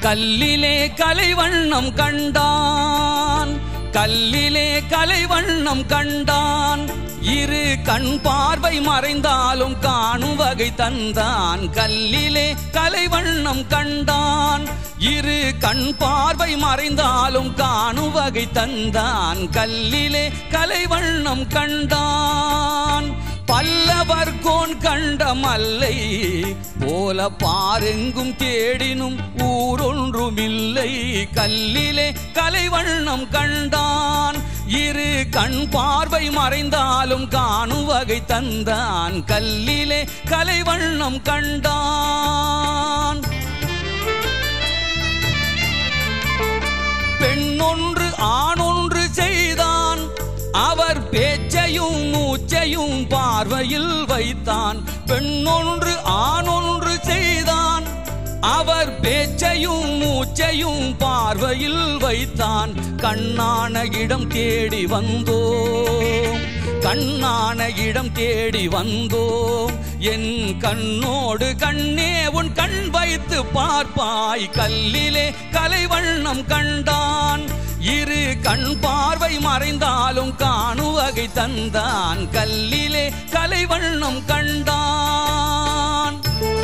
கல்லிலே கலைவண்ணம் கண்டான் கல்லிலே கலைவண்ணம் கண்டான் இரு கண் பார்வை மறைந்தாலும் காணும் வகை தந்தான் கல்லிலே கலைவண்ணம் கண்டான் இரு கண் பார்வை மறைந்தாலும் காணும் வகை தந்தான் கல்லிலே கலைவண்ணம் கண்டான் பல்லவர் கோன் கண்ட மல்லை போல பாரெங்கும் தேடினும் ஊரொன்றுமில்லை கல்லிலே கலைவண்ணம் கண்டான் இரு கண் பார்வை மறைந்தாலும் காணும் வகை தந்தான் கல்லிலே கலைவண்ணம் கண்டான் பெண்ணொன்று ஆணொன்று செய்தான் அவர் பேச்சையும் மூச்சையும் பார்வையில் வைத்தான் பெண்ணொன்று ஆணொன்று செய்தான் அவர் பேச்சையும் மூச்சையும் பார்வையில் வைத்தான் கண்ணான இடம் தேடி வந்தோம் கண்ணான இடம் தேடி வந்தோம் என் கண்ணோடு கண்ணே உன் கண் வைத்து பார்ப்பாய் கல்லிலே கலைவண்ணம் கண்டான் இரு கண் பார்வை மறைந்தாலும் காணும் வகை தந்தான் கல்லிலே கலைவண்ணம் கண்டான்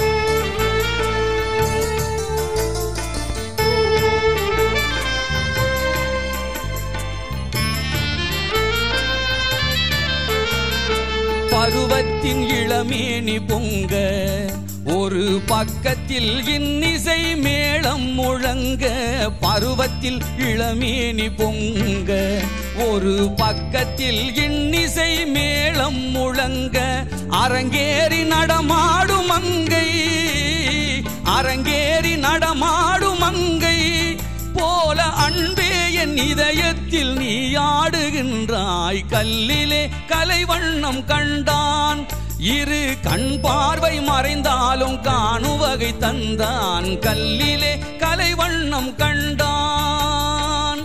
பருவத்தின் இளமேனி பொங்க ஒரு பக்கத்தில் இன்னிசை மேளம் முழங்க பருவத்தில் இளமேனி பொங்க ஒரு பக்கத்தில் இன்னிசை மேளம் முழங்க அரங்கேறி நடமாடும் மங்கை அரங்கேறி நடமாடும் மங்கை போல அன்பே என் இதயத்தில் நீ ஆடுகின்றாய் கல்லிலே கலைவண்ணம் கண்டான் இரு கண் பார்வை மறைந்தாலும் காணும் வகை தந்தான் கல்லிலே கலைவண்ணம் கண்டான்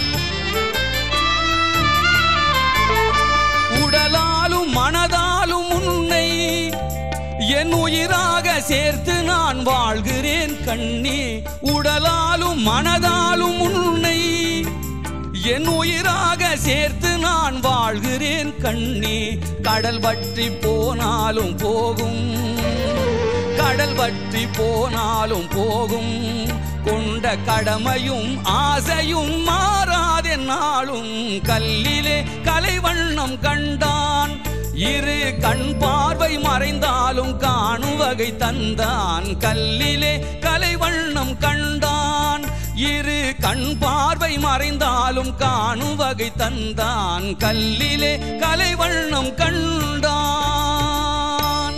உடலாலும் மனதாலும் உன்னை என் உயிராக சேர்த்து நான் வாழ்கிறேன் கண்ணே உடலாலும் மனதாலும் உன்னை என் உயிராக சேர்த்து நான் வாழ்கிறேன் கண்ணே கடல் வற்றி போனாலும் போகும் கடல் வற்றி போனாலும் போகும் கொண்ட கடமையும் ஆசையும் மாறாதே நாளும் கல்லிலே கலைவண்ணம் கண்டான் இரு கண் பார்வை மறைந்தாலும் காணும் வகை தந்தான் கல்லிலே கலைவண்ணம் கண்டான் இரு கண் பார்வை மறைந்தாலும் காணும் வகை தந்தான் கல்லிலே கலைவண்ணம் கண்டான்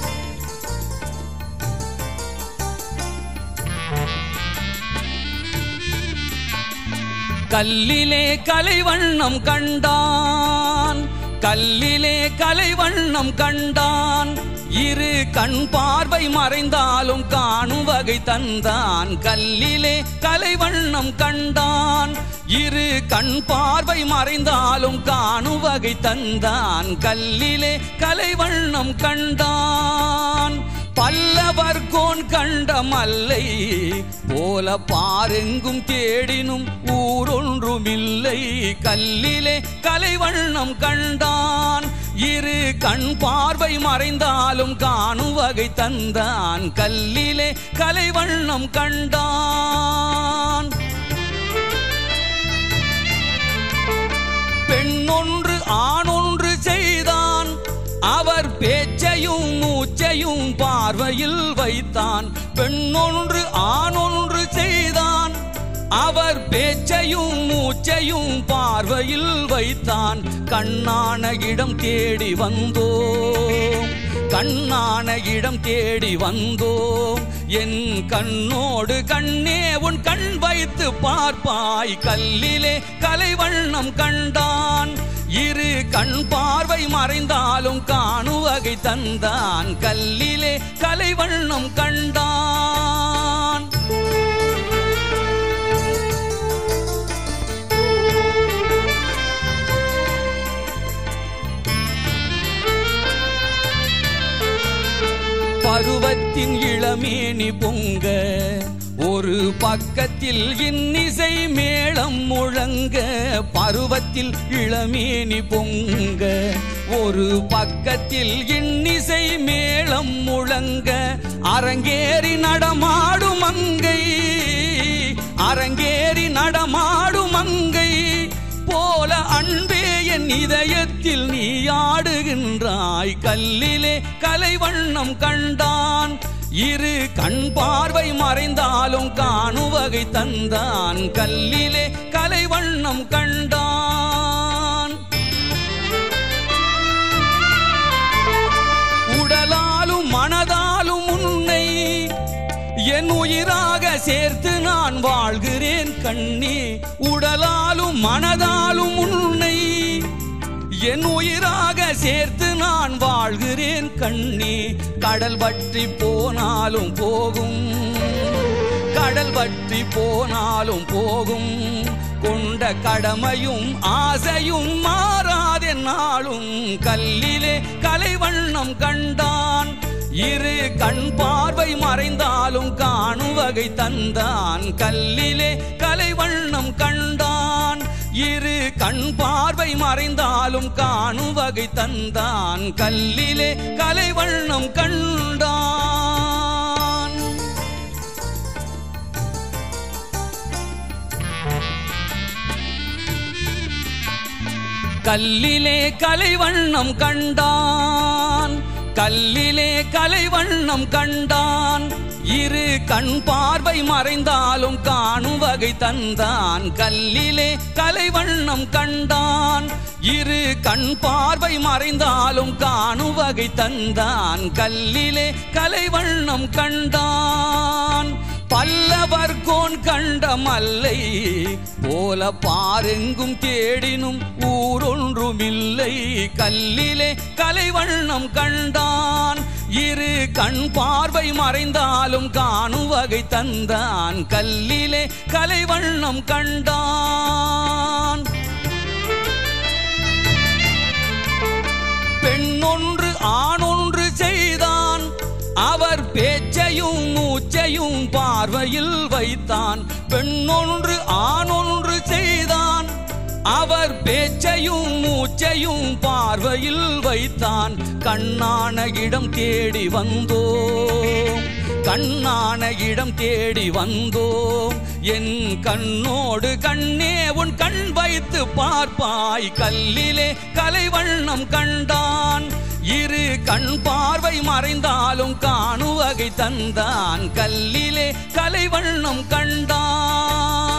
கல்லிலே கலைவண்ணம் கண்டான் கல்லிலே கலைவண்ணம் கண்டான் இரு கண் பார்வை மறைந்தாலும் காணும் வகை தந்தான் கல்லிலே கலைவண்ணம் கண்டான் இரு கண் பார்வை மறைந்தாலும் காணும் வகை தந்தான் கல்லிலே கலைவண்ணம் கண்டான் பல்லவர் கோன் கண்ட மல்லை போல பாரெங்கும் தேடினும் ஊரொன்றுமில்லை கல்லிலே கலைவண்ணம் கண்டான் இரு கண் பார்வை மறைந்தாலும் காணும் வகை தந்தான் கல்லிலே கலைவண்ணம் கண்டான் பெண்ணொன்று ஆணொன்று செய்தான் அவர் பேச்சையும் மூச்சையும் பார்வையில் வைத்தான் பெண்ணொன்று ஆணொன்று செய்தான் அவர் பேச்சையும் மூச்சையும் பார்வையில் வைத்தான் கண்ணான இடம் தேடி வந்தோம் கண்ணான இடம் தேடி வந்தோம் என் கண்ணோடு கண்ணே உன் கண் வைத்து பார்ப்பாய் கல்லிலே கலைவண்ணம் கண்டான் இரு கண் பார்வை மறைந்தாலும் காணும் வகை தந்தான் கல்லிலே கலைவண்ணம் கண்டான் பருவத்தின் இளமேனி பொங்க ஒரு பக்கத்தில் இன்னிசை மேளம் முழங்க பருவத்தில் இளமேனி பொங்க ஒரு பக்கத்தில் இன்னிசை மேளம் முழங்க அரங்கேறி நடமாடும் அங்கை அரங்கேறி நடமாடும் அங்கை போல அன்பே என் இதயத்தில் நீ ஆடுகின்றாய் கல்லிலே கலைவண்ணம் கண்டான் இரு கண் பார்வை மறைந்தாலும் காணுவகை தந்தான் கல்லிலே கலைவண்ணம் கண்டான் உடலாலும் மனதாலும் உன்னை என் உயிராக சேர்த்து நான் வாழ்கிறேன் கண்ணே உடலாலும் மனதாலும் உன்னை என் உயிராக சேர்த்து நான் வாழ்கிறேன் கண்ணே கடல் வற்றி போனாலும் போகும் கடல் வற்றி போனாலும் போகும் கொண்ட கடமையும் ஆசையும் மாறாதே நாளும் கல்லிலே கலைவண்ணம் கண்டான் இரு கண் பார்வை மறைந்தாலும் காணும் வகை தந்தான் கல்லிலே கலைவண்ணம் கண்டான் இரு கண் பார்வை மறைந்தாலும் காணும் வகை தந்தான் கல்லிலே கலைவண்ணம் கண்டான் கல்லிலே கலைவண்ணம் கண்டான் கல்லிலே கலைவண்ணம் கண்டான் இரு கண் பார்வை மறைந்தாலும் காணும் வகை தந்தான் கல்லிலே கலைவண்ணம் கண்டான் இரு கண் பார்வை மறைந்தாலும் காணும் வகை தந்தான் கல்லிலே கலைவண்ணம் கண்டான் பல்லவர் கோன் கண்ட மல்லை போல பாரெங்கும் தேடினும் ஊரொன்றுமில்லை கல்லிலே கலைவண்ணம் கண்டான் இரு கண் பார்வை மறைந்தாலும் காணும் வகை தந்தான் கல்லிலே கலைவண்ணம் கண்டான் பெண்ணொன்று ஆணொன்று செய்தான் அவர் பேச்சையும் மூச்சையும் பார்வையில் வைத்தான் பெண்ணொன்று ஆணொன்று செய்தான் அவர் பேச்சையும் மூச்சையும் பார்வையில் வைத்தான் கண்ணான இடம் தேடி வந்தோம் கண்ணான இடம் தேடி வந்தோம் என் கண்ணோடு கண்ணே உன் கண் வைத்து பார்ப்பாய் கல்லிலே கலைவண்ணம் கண்டான் இரு கண் பார்வை மறைந்தாலும் காணுவகை தந்தான் கல்லிலே கலைவண்ணம் கண்டான்